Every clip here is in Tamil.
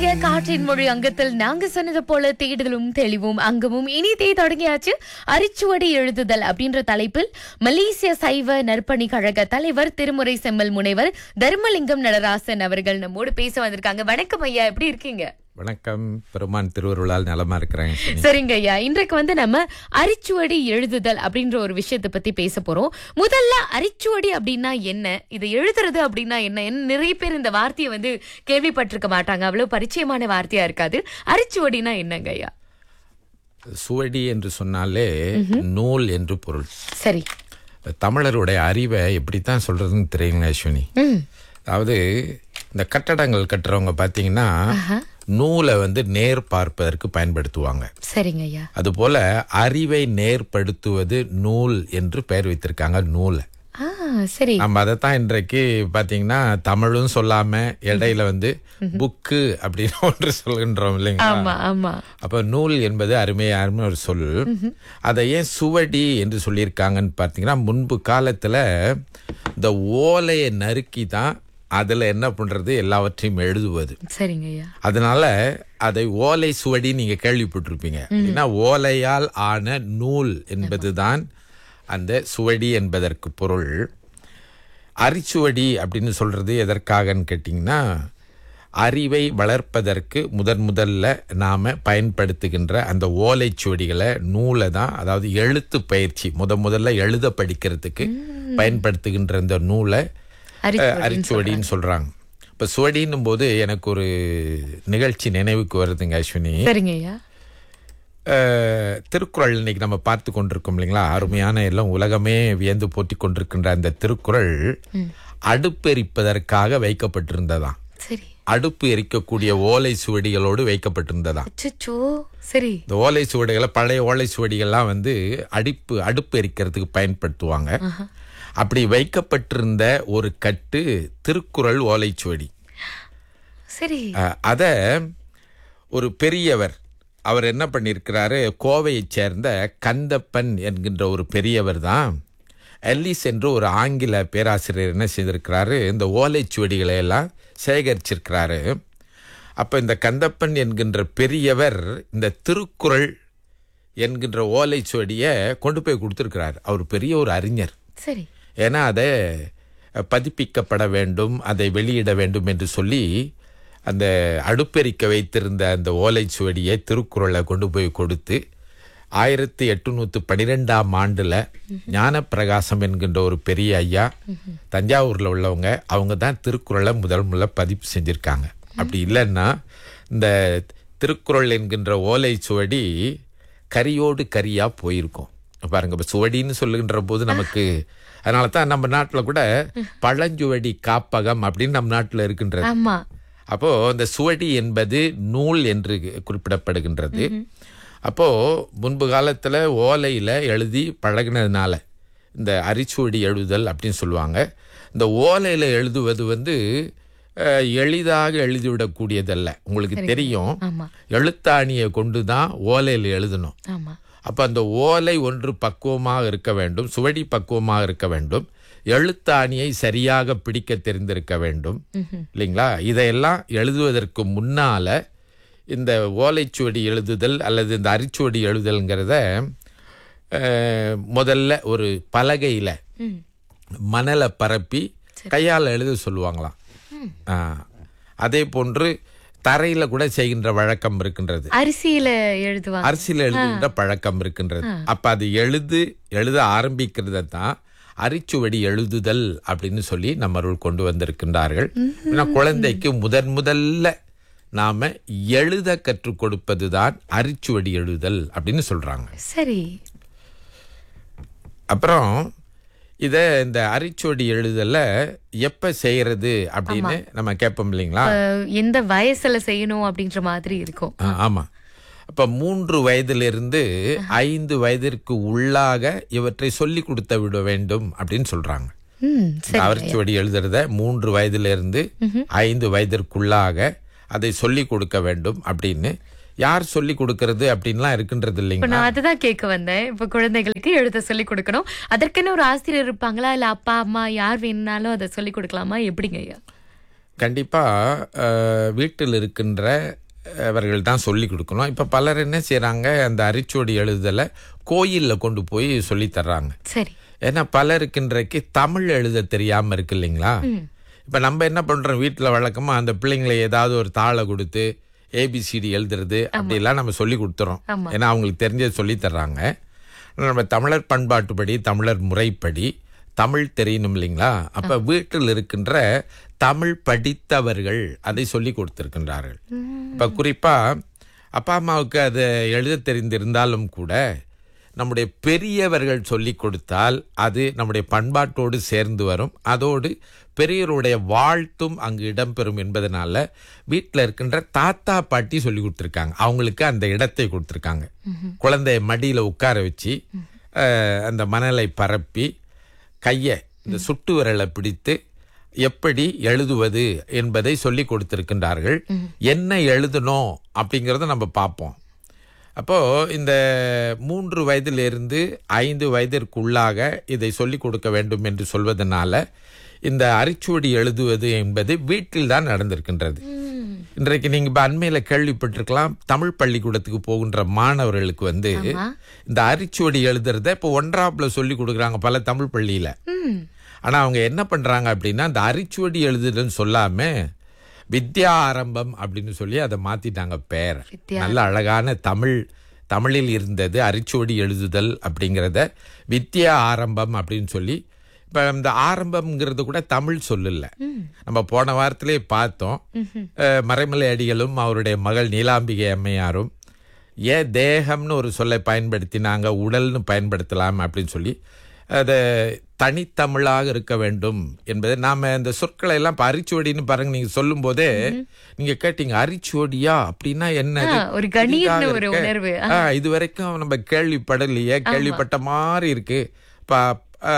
இன்றைய காற்றின் மொழி அங்கத்தில் நாங்க சொன்னது போல தேடுதலும் தெளிவும் அங்கமும் இனிதே தொடங்கியாச்சு அரிச்சுவடி எழுதுதல் அப்படின்ற தலைப்பில் மலேசிய சைவ நற்பணி கழக தலைவர் திருமுறை செம்மல் முனைவர் தர்மலிங்கம் நடராசன் அவர்கள் நம்மோடு பேச வந்திருக்காங்க வணக்கம் ஐயா எப்படி இருக்கீங்க வணக்கம் பெருமான் திருவருளால் நலமா இருக்கிறேன் சனி. சரிங்க ஐயா இன்றைக்கு வந்து நம்ம அரிச்சுவடி எழுதுதல் அப்படின்ற ஒரு விஷயத்தை பத்தி பேச போறோம் முதல்ல அரிச்சுவடி அப்படின்னா என்ன இது எழுதுறது அப்படின்னா என்ன என்ன நிறைய பேர் இந்த வார்த்தையை வந்து கேள்விப்பட்டிருக்க மாட்டாங்க அவ்வளவு பரிச்சயமான வார்த்தையா இருக்காது அரிச்சுவடினா என்னங்க ஐயா சுவடி என்று சொன்னாலே நூல் என்று பொருள் சரி தமிழருடைய அறிவை எப்படித்தான் சொல்றதுன்னு தெரியுங்க அஸ்வினி ம் அதாவது இந்த கட்டடங்கள் கட்டுறவங்க பார்த்தீங்கன்னா நூலை வந்து நேர் பார்ப்பதற்கு பயன்படுத்துவாங்க சரிங்க ஐயா அதுபோல அறிவை நேர்படுத்துவது நூல் என்று பெயர் வைத்திருக்காங்க நூலை ஆ சரி நம்ம அதைத்தான் இன்றைக்கு பாத்தீங்கன்னா தமிழும் சொல்லாம இடையில வந்து புக்கு அப்படின்னு ஒன்று சொல்கின்றோம் இல்லைங்களா ஆமா ஆமா அப்ப நூல் என்பது அருமையான ஒரு சொல் அதை ஏன் சுவடி என்று சொல்லியிருக்காங்கன்னு பார்த்தீங்கன்னா முன்பு காலத்துல இந்த ஓலையை நறுக்கி தான் அதுல என்ன பண்றது எல்லாவற்றையும் எழுதுவது சரிங்க ஐயா அதனால அதை ஓலை சுவடி நீங்க கேள்விப்பட்டிருப்பீங்க ஏன்னா ஓலையால் ஆன நூல் என்பதுதான் அந்த சுவடி என்பதற்கு பொருள் அரிச்சுவடி அப்படின்னு சொல்றது எதற்காகன்னு கேட்டிங்கன்னா அறிவை வளர்ப்பதற்கு முதன் முதல்ல நாம பயன்படுத்துகின்ற அந்த ஓலைச்சுவடிகளை நூலை தான் அதாவது எழுத்து பயிற்சி முத முதல்ல எழுத படிக்கிறதுக்கு பயன்படுத்துகின்ற இந்த நூலை அரிச்சுவடின்னு அரிச்சுவடின்னு சொல்றாங்க இப்ப சுவடின்னும் போது எனக்கு ஒரு நிகழ்ச்சி நினைவுக்கு வருதுங்க அஸ்வினி சரிங்க ஐயா அஹ், திருக்குறள் இன்னைக்கு நம்ம பார்த்து கொண்டிருக்கோம் இல்லைங்களா அருமையான எல்லாம் உலகமே வியந்து போற்றி கொண்டிருக்கின்ற அந்த திருக்குறள் அடுப்பெரிப்பதற்காக வைக்கப்பட்டிருந்ததாம் சரி அடுப்பு எரிக்கக்கூடிய ஓலை சுவடிகளோடு வைக்கப்பட்டிருந்ததாம் அச்சச்சோ சரி இந்த ஓலை சுவடிகளை பழைய ஓலை சுவடிகள்லாம் வந்து அடுப்பு அடுப்பு எரிக்கிறதுக்கு பயன்படுத்துவாங்க அப்படி வைக்கப்பட்டிருந்த ஒரு கட்டு திருக்குறள் ஓலைச்சுவடி சரி அஹ், அத ஒரு பெரியவர் அவர் என்ன பண்ணியிருக்கிறாரு கோவையைச் சேர்ந்த கந்தப்பன் என்கின்ற ஒரு பெரியவர் தான் எல்லிஸ் என்று ஒரு ஆங்கில பேராசிரியர் என்ன செய்திருக்கிறாரு இந்த ஓலைச்சுவடிகளை எல்லாம் சேகரிச்சிருக்கிறாரு அப்ப இந்த கந்தப்பன் என்கின்ற பெரியவர் இந்த திருக்குறள் என்கின்ற ஓலைச்சுவடியை கொண்டு போய் கொடுத்திருக்கிறார் அவர் பெரிய ஒரு அறிஞர் சரி ஏன்னா அதை பதிப்பிக்கப்பட வேண்டும் அதை வெளியிட வேண்டும் என்று சொல்லி அந்த அடுப்பெரிக்க வைத்திருந்த அந்த ஓலைச்சுவடியை திருக்குறளை கொண்டு போய் கொடுத்து ஆயிரத்தி எட்டுநூத்து பனிரெண்டாம் ஆண்டுல ஞானப்பிரகாசம் என்கின்ற ஒரு பெரிய ஐயா தஞ்சாவூர்ல உள்ளவங்க அவங்க தான் திருக்குறளை முதல் முதல்ல பதிப்பு செஞ்சிருக்காங்க அப்படி இல்லைன்னா இந்த திருக்குறள் என்கின்ற ஓலைச்சுவடி கரியோடு கரியா போயிருக்கும் பாருங்க இப்ப சுவடின்னு சொல்லுகின்ற போது நமக்கு அதனால தான் நம்ம நாட்டுல கூட பழஞ்சுவடி காப்பகம் அப்படின்னு நம்ம நாட்டுல இருக்கின்றது ஆமா அப்போ இந்த சுவடி என்பது நூல் என்று குறிப்பிடப்படுகின்றது அப்போ முன்பு காலத்துல ஓலையில எழுதி பழகினதுனால இந்த அரிச்சுவடி எழுதுதல் அப்படின்னு சொல்லுவாங்க இந்த ஓலையில எழுதுவது வந்து அஹ், எளிதாக எழுதிவிடக்கூடியதல்ல உங்களுக்கு தெரியும் ஆமா எழுத்தாணியை கொண்டு தான் ஓலையில் எழுதணும் ஆமா அப்ப அந்த ஓலை ஒன்று பக்குவமாக இருக்க வேண்டும் சுவடி பக்குவமாக இருக்க வேண்டும் எழுத்தாணியை சரியாக பிடிக்க தெரிந்திருக்க வேண்டும் இல்லைங்களா இதையெல்லாம் எழுதுவதற்கு முன்னால இந்த ஓலைச்சுவடி எழுதுதல் அல்லது இந்த அரிச்சுவடி எழுதுதல்ங்கிறத அஹ், முதல்ல ஒரு பலகையில ம் மணலை பரப்பி கையால் எழுத சொல்லுவாங்களாம் ஆ. அதே போன்று தரையில கூட செய்கின்ற வழக்கம் இருக்கின்றது அரிசியில எழுதுவாங்க அரிசியில் எழுதுகின்ற பழக்கம் இருக்கின்றது அப்ப அது எழுது எழுத ஆரம்பிக்கிறத தான் அரிச்சுவடி எழுதுதல் அப்படின்னு சொல்லி நம்மருள் கொண்டு வந்திருக்கின்றார்கள் ஏன்னா குழந்தைக்கு முதன் முதல்ல நாம எழுத கற்றுக் கொடுப்பதுதான் அரிச்சுவடி எழுதுதல் அப்படின்னு சொல்றாங்க சரி அப்புறம் இத இந்த அரிச்சுவடி எழுதல எப்ப செய்யறது அப்படின்னு நம்ம கேட்போம் இல்லைங்களா அஹ், எந்த வயசுல செய்யணும் அப்படின்ற மாதிரி இருக்கும் ஆ, ஆமா அப்ப மூன்று வயதிலிருந்து ஐந்து வயதிற்கு உள்ளாக இவற்றை சொல்லி கொடுத்து விட வேண்டும் அப்படின்னு சொல்றாங்க ம் சரி அவர்ச்சுவடி எழுதுறத மூன்று வயதிலிருந்து ஐந்து வயதிற்குள்ளாக அதை சொல்லி கொடுக்க வேண்டும் அப்படின்னு யார் சொல்லி கொடுக்கறது அப்படின்லாம் இருக்கின்றது இப்ப இல்லைங்களா நான் அதுதான் கேட்க வந்தேன் இப்ப குழந்தைகளுக்கு எழுத சொல்லி கொடுக்கணும் அதற்குன்னு ஒரு ஆசிரியர் இருப்பாங்களா இல்ல அப்பா அம்மா யார் வேணும்னாலும் அதை சொல்லி கொடுக்கலாமா எப்படிங்க ஐயா கண்டிப்பா அஹ், வீட்டில் இருக்கின்ற அவர்கள் தான் சொல்லி கொடுக்கணும் இப்ப பலர் என்ன செய்றாங்க அந்த அரிச்சுவடி எழுதுதலை கோயில்ல கொண்டு போய் சொல்லி தர்றாங்க சரி ஏன்னா பலருக்கு இன்றைக்கு தமிழ் எழுத தெரியாம இருக்கு இல்லைங்களா இப்ப நம்ம என்ன பண்றோம் வீட்டுல வழக்கமா அந்த பிள்ளைங்களை ஏதாவது ஒரு தாளை கொடுத்து ஏபிசிடி எழுதுறது அப்படிலாம் நம்ம சொல்லி கொடுத்துறோம் ஆமா. ஏன்னா அவங்களுக்கு தெரிஞ்சதை சொல்லி தர்றாங்க ஆனா நம்ம தமிழர் பண்பாட்டுப்படி தமிழர் முறைப்படி தமிழ் தெரியணும் இல்லைங்களா அப்ப வீட்டில் இருக்கின்ற தமிழ் படித்தவர்கள் அதை சொல்லி கொடுத்திருக்கின்றார்கள் இப்ப குறிப்பா அப்பா அம்மாவுக்கு அதை எழுத தெரிந்திருந்தாலும் கூட நம்முடைய பெரியவர்கள் சொல்லி கொடுத்தால் அது நம்முடைய பண்பாட்டோடு சேர்ந்து வரும் அதோடு பெரியவருடைய வாழ்த்தும் அங்கு இடம்பெறும் என்பதனால வீட்டில் இருக்கின்ற தாத்தா பாட்டி சொல்லி கொடுத்துருக்காங்க அவங்களுக்கு அந்த இடத்தை கொடுத்துருக்காங்க குழந்தைய மடியில உட்கார வச்சு அஹ், அந்த மணலை பரப்பி கையை இந்த சுட்டு விரலை பிடித்து எப்படி எழுதுவது என்பதை சொல்லி கொடுத்திருக்கின்றார்கள் என்ன எழுதணும் அப்படிங்கறத நம்ம பார்ப்போம் அப்போ இந்த மூன்று வயதிலிருந்து ஐந்து வயதிற்குள்ளாக இதை சொல்லிக் கொடுக்க வேண்டும் என்று சொல்வதனால இந்த அரிச்சுவடி எழுதுவது என்பது வீட்டில் தான் நடந்திருக்கின்றது இன்றைக்கு நீங்க இப்ப அண்மையில கேள்விப்பட்டிருக்கலாம் தமிழ் பள்ளிக்கூடத்துக்கு போகின்ற மாணவர்களுக்கு வந்து இந்த அரிச்சுவடி எழுதுறத இப்போ ஒன்றாப்ல சொல்லி கொடுக்குறாங்க பல தமிழ் பள்ளியில ம் ஆனா அவங்க என்ன பண்றாங்க அப்படின்னா அந்த அரிச்சுவடி எழுதுறதுன்னு சொல்லாம வித்யா ஆரம்பம் அப்படின்னு சொல்லி அதை மாத்திட்டாங்க பேர் வித்யா நல்ல அழகான தமிழ் தமிழில் இருந்தது அரிச்சுவடி எழுதுதல் அப்படிங்கிறத வித்யா ஆரம்பம் அப்படின்னு சொல்லி இப்ப இந்த ஆரம்பம்ங்கிறது கூட தமிழ் சொல்லல நம்ம போன வாரத்திலே பார்த்தோம் அஹ், மறைமலை அடிகளும் அவருடைய மகள் நீலாம்பிகை அம்மையாரும் ஏன் தேகம்னு ஒரு சொல்லை பயன்படுத்தினாங்க உடல்னு பயன்படுத்தலாம் அப்படின்னு சொல்லி அதை தனித்தமிழாக இருக்க வேண்டும் என்பதை நாம இந்த சொற்களை எல்லாம் இப்ப அரிச்சுவடின்னு பாருங்க நீங்க சொல்லும் போதே நீங்க கேட்டீங்க அரிச்சுவடியா அப்படின்னா என்ன ஆ, ஒரு கணீர்னு ஒரு உணர்வு. இது வரைக்கும் நம்ம கேள்விப்படலையே கேள்விப்பட்ட மாதிரி இருக்கு ப- ஆ,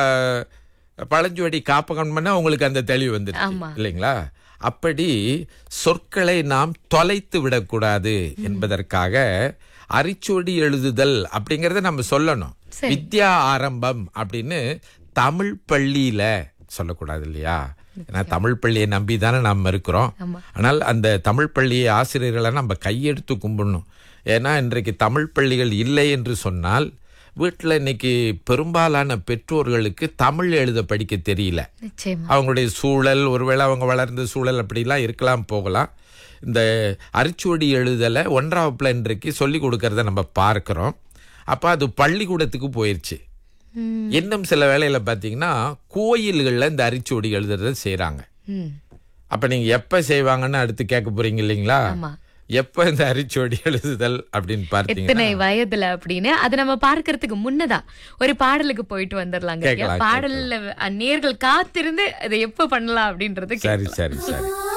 பழஞ்சுவடி காப்பகம் பண்ணா உங்களுக்கு அந்த தெளிவு வந்துருச்சு ஆமா. இல்லைங்களா அப்படி சொற்களை நாம் தொலைத்து விடக்கூடாது என்பதற்காக அரிச்சுவடி எழுதுதல் அப்படிங்கறத நம்ம சொல்லணும் சரி. வித்யா ஆரம்பம் அப்படின்னு தமிழ் பள்ளியில சொல்லக்கூடாது இல்லையா ஏன்னா தமிழ் பள்ளியை நம்பி தானே நாம் இருக்கிறோம் ஆமா. ஆனால் அந்த தமிழ் பள்ளி ஆசிரியர்களை நம்ம கையெடுத்து கும்பிடணும் ஏன்னா இன்றைக்கு தமிழ் பள்ளிகள் இல்லை என்று சொன்னால் வீட்டில் இன்னைக்கு பெரும்பாலான பெற்றோர்களுக்கு தமிழ் எழுத படிக்க தெரியல நிச்சயமா அவங்களுடைய சூழல் ஒருவேளை அவங்க வளர்ந்த சூழல் அப்படிலாம் இருக்கலாம் போகலாம் இந்த அரிச்சுவடி எழுதலை ஒன்றாவப்பில் இன்றைக்கு சொல்லி கொடுக்கறத நம்ம பார்க்கிறோம் அப்போ அது பள்ளிக்கூடத்துக்கு போயிருச்சு ம் இன்னும் சில வேளையில பார்த்தீங்கன்னா கோயில்களில் இந்த அரிச்சுவடி எழுதுறத செய்கிறாங்க ம் அப்ப நீங்க எப்ப செய்வாங்கன்னு அடுத்து கேட்க போறீங்க இல்லைங்களா ஆமா எப்ப இந்த அரிச்சுவடி எழுதுதல் அப்படின்னு பார்த்தீங்கன்னா எத்தனை வயதுல அப்படின்னு அதை நம்ம பார்க்கறதுக்கு முன்னதா ஒரு பாடலுக்கு போயிட்டு வந்துடலாங்க கேட்கலாம், பாடல்ல நேர்கள் காத்திருந்து அதை எப்ப பண்ணலாம் அப்படின்றது சரி சரி சரி